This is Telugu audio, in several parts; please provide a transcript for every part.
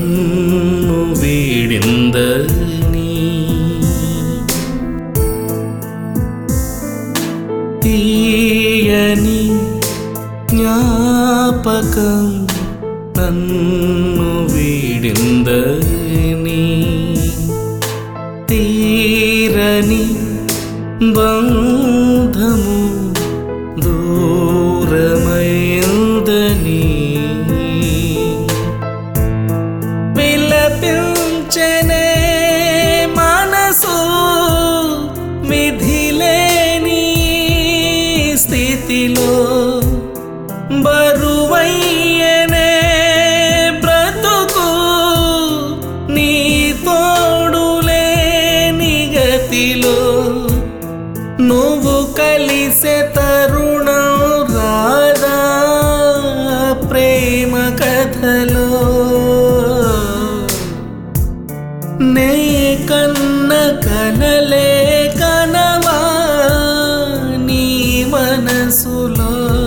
నన్ను వీడిందని తీయని జ్ఞాపకం నన్ను వీడిందని తీరని బంధము దూరమైందని విలపించనే మనసు విధిలేని స్థితిలో బరువయ్యనే బ్రతుకు నీ తోడులేని గతిలో నువ్వు కలిసే తరుణం రాదా ప్రేమ కథలో నే కన్న కనలే కనవా నీ మనసులో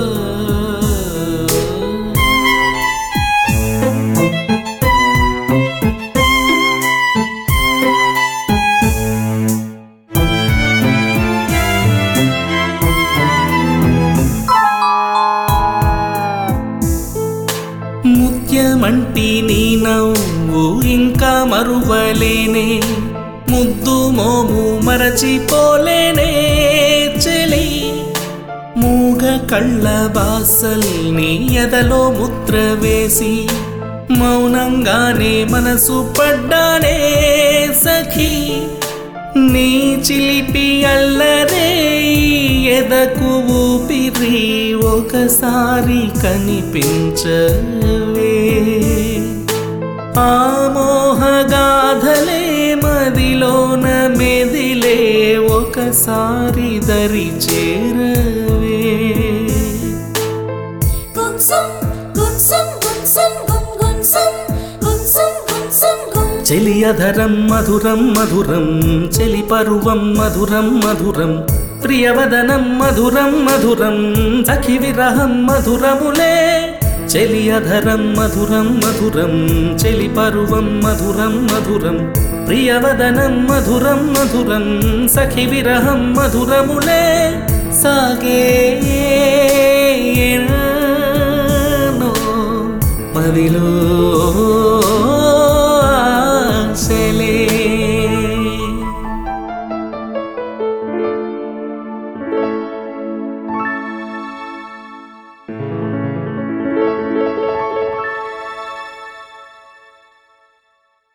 ముత్యమంటి నీ నవ్వు ఇంకా మరువలేనే ముద్దు మోము మరచిపోలేనే చెలి మూగ కళ్ళ బాసల్ని ఎదలో ముద్ర వేసి మౌనంగానే మనసు పడ్డానే సఖీ నీ చిలిపి అల్లరే ఎదకు ఊపిరి ఒకసారి కనిపించవే ఆ మోహగాధలే మదిలోన మెదిలే ఒకసారి దరి చేరవే గున్సుం గున్సుం గున్సుం గున్ గున్సుం గున్సుం గున్సుం గున్ చెలియధరం మధురం మధురం చెలి పరువం మధురం మధురం ప్రియవదనం మధురం మధురం సఖి విరహం మధురములే చెలియధరం మధురం మధురం చెలి పరువం మధురం మధురం ప్రియవదనం మధురం మధురం సఖి విరహం మధురములే సాగే ఎన్నో మదిలో